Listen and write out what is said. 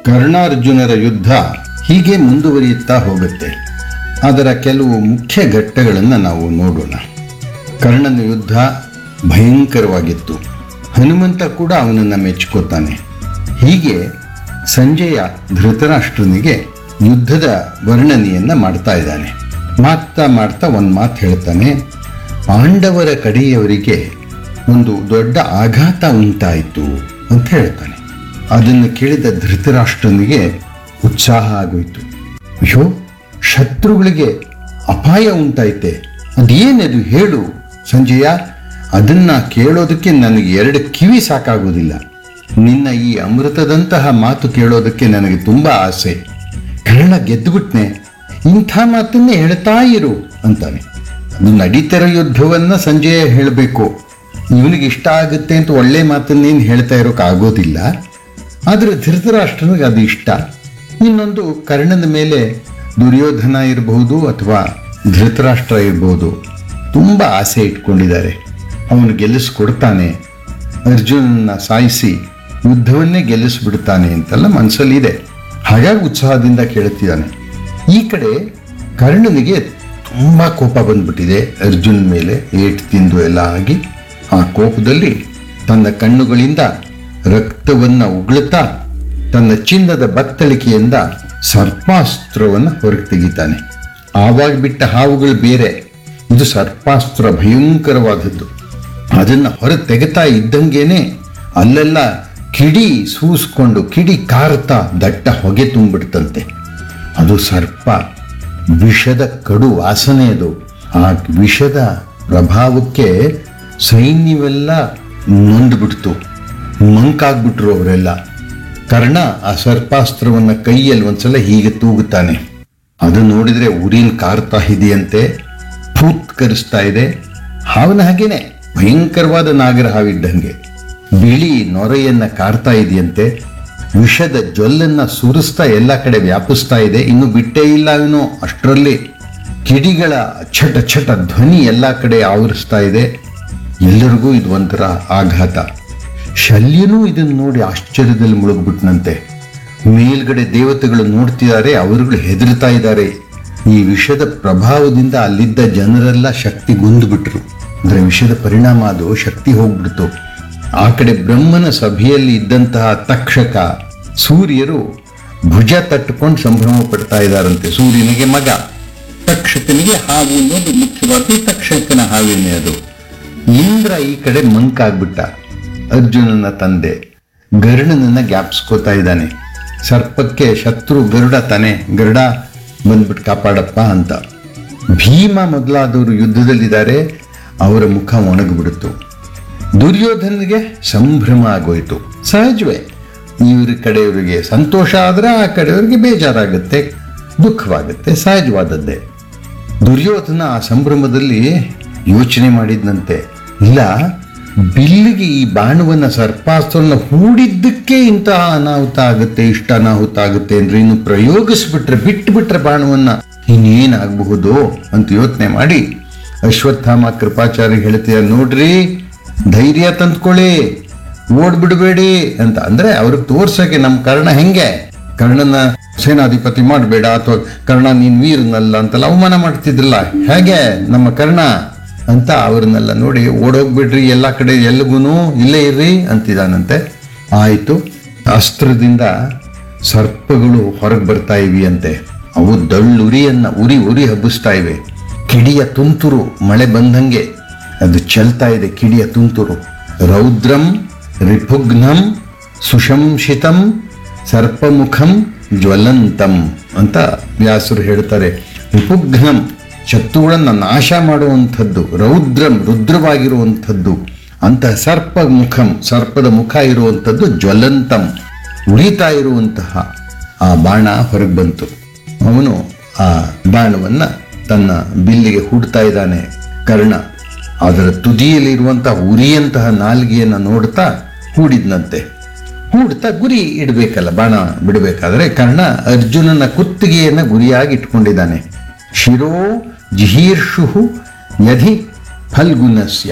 ಕರ್ಣಾರ್ಜುನರ ಯುದ್ಧ ಹೀಗೆ ಮುಂದುವರಿಯುತ್ತಾ ಹೋಗುತ್ತೆ ಅದರ ಕೆಲವು ಮುಖ್ಯ ಘಟ್ಟಗಳನ್ನು ನಾವು ನೋಡೋಣ ಕರ್ಣನ ಯುದ್ಧ ಭಯಂಕರವಾಗಿತ್ತು ಹನುಮಂತ ಕೂಡ ಅವನನ್ನು ಮೆಚ್ಕೋತಾನೆ ಹೀಗೆ ಸಂಜಯ ಧೃತರಾಷ್ಟ್ರನಿಗೆ ಯುದ್ಧದ ವರ್ಣನೆಯನ್ನ ಮಾಡ್ತಾ ಇದ್ದಾನೆ ಮಾಡ್ತಾ ಮಾಡ್ತಾ ಒಂದು ಮಾತು ಹೇಳ್ತಾನೆ ಪಾಂಡವರ ಕಡೆಯವರಿಗೆ ಒಂದು ದೊಡ್ಡ ಆಘಾತ ಉಂಟಾಯಿತು ಅಂತ ಹೇಳ್ತಾನೆ ಅದನ್ನು ಕೇಳಿದ ಧೃತರಾಷ್ಟ್ರನಿಗೆ ಉತ್ಸಾಹ ಆಗೋಯ್ತು ಅಯ್ಯೋ ಶತ್ರುಗಳಿಗೆ ಅಪಾಯ ಉಂಟಾಯ್ತೆ ಅದೇನದು ಹೇಳು ಸಂಜಯ ಅದನ್ನ ಕೇಳೋದಕ್ಕೆ ನನಗೆ ಎರಡು ಕಿವಿ ಸಾಕಾಗೋದಿಲ್ಲ ನಿನ್ನ ಈ ಅಮೃತದಂತಹ ಮಾತು ಕೇಳೋದಕ್ಕೆ ನನಗೆ ತುಂಬಾ ಆಸೆ ಕರ್ಣ ಗೆದ್ದುಬಿಟ್ನೆ ಇಂಥ ಮಾತನ್ನೇ ಹೇಳ್ತಾ ಇರು ಅಂತಾನೆ ಅದು ನಡೀತಿರೋ ಯುದ್ಧವನ್ನ ಸಂಜಯ ಹೇಳಬೇಕು ಇವನಿಗೆ ಇಷ್ಟ ಆಗುತ್ತೆ ಅಂತ ಒಳ್ಳೆ ಮಾತನ್ನೇನು ಹೇಳ್ತಾ ಇರೋಕೆ ಆಗೋದಿಲ್ಲ ಆದರೆ ಧೃತರಾಷ್ಟ್ರನಿಗೆ ಅದು ಇಷ್ಟ ಇನ್ನೊಂದು ಕರ್ಣನ ಮೇಲೆ ದುರ್ಯೋಧನ ಇರಬಹುದು ಅಥವಾ ಧೃತರಾಷ್ಟ್ರ ಇರಬಹುದು ತುಂಬ ಆಸೆ ಇಟ್ಕೊಂಡಿದ್ದಾರೆ ಅವನು ಗೆಲ್ಲಿಸ್ಕೊಡ್ತಾನೆ ಅರ್ಜುನನ್ನ ಸಾಯಿಸಿ ಯುದ್ಧವನ್ನೇ ಗೆಲ್ಲಿಸ್ಬಿಡ್ತಾನೆ ಅಂತೆಲ್ಲ ಮನಸ್ಸಲ್ಲಿದೆ ಹಾಗಾಗಿ ಉತ್ಸಾಹದಿಂದ ಕೇಳುತ್ತಿದ್ದಾನೆ ಈ ಕಡೆ ಕರ್ಣನಿಗೆ ತುಂಬ ಕೋಪ ಬಂದ್ಬಿಟ್ಟಿದೆ ಅರ್ಜುನ್ ಮೇಲೆ ಏಟು ತಿಂದು ಎಲ್ಲ ಆಗಿ ಆ ಕೋಪದಲ್ಲಿ ತನ್ನ ಕಣ್ಣುಗಳಿಂದ ರಕ್ತವನ್ನ ಉಗುಳುತ್ತಾ ತನ್ನ ಚಿನ್ನದ ಬತ್ತಳಿಕೆಯಿಂದ ಸರ್ಪಾಸ್ತ್ರವನ್ನು ಹೊರಗೆ ತೆಗಿತಾನೆ ಆವಾಗ ಬಿಟ್ಟ ಹಾವುಗಳು ಬೇರೆ ಇದು ಸರ್ಪಾಸ್ತ್ರ ಭಯಂಕರವಾದದ್ದು ಅದನ್ನ ಹೊರ ತೆಗೆತಾ ಇದ್ದಂಗೆನೆ ಅಲ್ಲೆಲ್ಲ ಕಿಡಿ ಸೂಸ್ಕೊಂಡು ಕಿಡಿ ಕಾರುತ್ತಾ ದಟ್ಟ ಹೊಗೆ ತುಂಬಿಡ್ತಂತೆ ಅದು ಸರ್ಪ ವಿಷದ ಕಡು ವಾಸನೆ ಅದು ಆ ವಿಷದ ಪ್ರಭಾವಕ್ಕೆ ಸೈನ್ಯವೆಲ್ಲ ನೊಂದ್ಬಿಡ್ತು ಮಂಕಾಗ್ಬಿಟ್ರು ಅವರೆಲ್ಲ ಕರ್ಣ ಆ ಸರ್ಪಾಸ್ತ್ರವನ್ನ ಕೈಯಲ್ಲಿ ಒಂದ್ಸಲ ಹೀಗೆ ತೂಗುತ್ತಾನೆ ಅದು ನೋಡಿದ್ರೆ ಉರಿನ್ ಕಾರ್ತಾ ಇದೆಯಂತೆ ಫೂತ್ಕರಿಸ್ತಾ ಇದೆ ಹಾವನ ಹಾಗೇನೆ ಭಯಂಕರವಾದ ನಾಗರ ಹಾವಿದ್ದಂಗೆ ಬಿಳಿ ನೊರೆಯನ್ನ ಕಾರ್ತಾ ಇದೆಯಂತೆ ವಿಷದ ಜೊಲ್ಲನ್ನ ಸುರಿಸ್ತಾ ಎಲ್ಲ ಕಡೆ ವ್ಯಾಪಿಸ್ತಾ ಇದೆ ಇನ್ನು ಬಿಟ್ಟೇ ಇಲ್ಲ ಅವನು ಅಷ್ಟರಲ್ಲಿ ಕಿಡಿಗಳ ಛಟ ಛಟ ಧ್ವನಿ ಎಲ್ಲ ಕಡೆ ಆವರಿಸ್ತಾ ಇದೆ ಎಲ್ಲರಿಗೂ ಇದು ಒಂಥರ ಆಘಾತ ಶಲ್ಯನೂ ಇದನ್ನು ನೋಡಿ ಆಶ್ಚರ್ಯದಲ್ಲಿ ಮುಳುಗ್ಬಿಟ್ನಂತೆ ಮೇಲ್ಗಡೆ ದೇವತೆಗಳು ನೋಡ್ತಿದ್ದಾರೆ ಅವರುಗಳು ಹೆದರ್ತಾ ಇದ್ದಾರೆ ಈ ವಿಷದ ಪ್ರಭಾವದಿಂದ ಅಲ್ಲಿದ್ದ ಜನರೆಲ್ಲ ಶಕ್ತಿ ಗುಂದ್ಬಿಟ್ರು ಅಂದ್ರೆ ವಿಷದ ಪರಿಣಾಮ ಅದು ಶಕ್ತಿ ಹೋಗ್ಬಿಡ್ತು ಆ ಕಡೆ ಬ್ರಹ್ಮನ ಸಭೆಯಲ್ಲಿ ಇದ್ದಂತಹ ತಕ್ಷಕ ಸೂರ್ಯರು ಭುಜ ತಟ್ಟುಕೊಂಡು ಸಂಭ್ರಮ ಪಡ್ತಾ ಇದ್ದಾರಂತೆ ಸೂರ್ಯನಿಗೆ ಮಗ ತಕ್ಷಕನಿಗೆ ಹಾವು ಅನ್ನೋದು ಮುಖ್ಯವಾಗಿ ತಕ್ಷಕನ ಹಾವೇನೆ ಅದು ಇಂದ್ರ ಈ ಕಡೆ ಮಂಕಾಗ್ಬಿಟ್ಟ ಅರ್ಜುನನ ತಂದೆ ಗರುಡನನ್ನ ಜ್ಞಾಪಿಸ್ಕೋತಾ ಇದ್ದಾನೆ ಸರ್ಪಕ್ಕೆ ಶತ್ರು ಗರುಡ ತಾನೆ ಗರುಡ ಬಂದ್ಬಿಟ್ಟು ಕಾಪಾಡಪ್ಪ ಅಂತ ಭೀಮ ಮೊದಲಾದವರು ಯುದ್ಧದಲ್ಲಿದ್ದಾರೆ ಅವರ ಮುಖ ಒಣಗಿಬಿಡ್ತು ದುರ್ಯೋಧನಿಗೆ ಸಂಭ್ರಮ ಆಗೋಯ್ತು ಸಹಜವೇ ಇವ್ರ ಕಡೆಯವರಿಗೆ ಸಂತೋಷ ಆದ್ರೆ ಆ ಕಡೆಯವರಿಗೆ ಬೇಜಾರಾಗುತ್ತೆ ದುಃಖವಾಗುತ್ತೆ ಸಹಜವಾದದ್ದೇ ದುರ್ಯೋಧನ ಆ ಸಂಭ್ರಮದಲ್ಲಿ ಯೋಚನೆ ಮಾಡಿದ್ನಂತೆ ಇಲ್ಲ ಬಿಲ್ಲಿಗೆ ಈ ಬಾಣವನ್ನ ಸರ್ಪಾಸ್ತ್ರವನ್ನ ಹೂಡಿದ್ದಕ್ಕೆ ಇಂತಹ ಅನಾಹುತ ಆಗುತ್ತೆ ಇಷ್ಟ ಅನಾಹುತ ಆಗುತ್ತೆ ಅಂದ್ರೆ ಇನ್ನು ಪ್ರಯೋಗಿಸ್ಬಿಟ್ರೆ ಬಿಟ್ಟು ಬಿಟ್ರೆ ಬಾಣವನ್ನ ಇನ್ನೇನಾಗಬಹುದು ಅಂತ ಯೋಚನೆ ಮಾಡಿ ಅಶ್ವತ್ಥಾಮ ಕೃಪಾಚಾರ್ಯ ಹೇಳ್ತೀಯ ನೋಡ್ರಿ ಧೈರ್ಯ ತಂದ್ಕೊಳ್ಳಿ ಓಡ್ಬಿಡ್ಬೇಡಿ ಅಂತ ಅಂದ್ರೆ ಅವ್ರಿಗೆ ತೋರ್ಸಕ್ಕೆ ನಮ್ಮ ಕರ್ಣ ಹೆಂಗೆ ಕರ್ಣನ ಸೇನಾಧಿಪತಿ ಮಾಡಬೇಡ ಅಥವಾ ಕರ್ಣ ನೀನ್ ವೀರನಲ್ಲ ಅಂತೆಲ್ಲ ಅವಮಾನ ಮಾಡ್ತಿದ್ರಲ್ಲ ಹೇಗೆ ನಮ್ಮ ಕರ್ಣ ಅಂತ ಅವ್ರನ್ನೆಲ್ಲ ನೋಡಿ ಓಡೋಗ್ಬಿಡ್ರಿ ಎಲ್ಲ ಕಡೆ ಎಲ್ಗೂ ಇಲ್ಲೇ ಇರ್ರಿ ಅಂತಿದಾನಂತೆ ಆಯಿತು ಅಸ್ತ್ರದಿಂದ ಸರ್ಪಗಳು ಹೊರಗೆ ಬರ್ತಾ ಇವಿ ಅಂತೆ ಅವು ದಳ್ಳುರಿಯನ್ನ ಉರಿ ಉರಿ ಹಬ್ಬಿಸ್ತಾ ಇವೆ ಕಿಡಿಯ ತುಂತುರು ಮಳೆ ಬಂದಂಗೆ ಅದು ಚೆಲ್ತಾ ಇದೆ ಕಿಡಿಯ ತುಂತುರು ರೌದ್ರಂ ರಿಪುಗ್ನಂ ಸುಶಂಸಿತಂ ಸರ್ಪಮುಖಂ ಜ್ವಲಂತಂ ಅಂತ ವ್ಯಾಸರು ಹೇಳ್ತಾರೆ ರಿಪುಗ್ನಂ ಶತ್ರುಗಳನ್ನ ನಾಶ ಮಾಡುವಂಥದ್ದು ರೌದ್ರಂ ರುದ್ರವಾಗಿರುವಂಥದ್ದು ಅಂತಹ ಸರ್ಪ ಮುಖಂ ಸರ್ಪದ ಮುಖ ಇರುವಂಥದ್ದು ಜ್ವಲಂತಂ ಉರಿತಾ ಇರುವಂತಹ ಆ ಬಾಣ ಹೊರಗೆ ಬಂತು ಅವನು ಆ ಬಾಣವನ್ನ ತನ್ನ ಬಿಲ್ಲಿಗೆ ಹೂಡ್ತಾ ಇದ್ದಾನೆ ಕರ್ಣ ಅದರ ತುದಿಯಲ್ಲಿರುವಂತಹ ಉರಿಯಂತಹ ನಾಲ್ಗೆಯನ್ನು ನೋಡ್ತಾ ಹೂಡಿದ್ನಂತೆ ಹೂಡ್ತಾ ಗುರಿ ಇಡಬೇಕಲ್ಲ ಬಾಣ ಬಿಡಬೇಕಾದ್ರೆ ಕರ್ಣ ಅರ್ಜುನನ ಕುತ್ತಿಗೆಯನ್ನ ಗುರಿಯಾಗಿ ಇಟ್ಕೊಂಡಿದ್ದಾನೆ ಶಿರೋ ಜಿಹೀರ್ಷು ಯಧಿ ಫಲ್ಗುನಸ್ಯ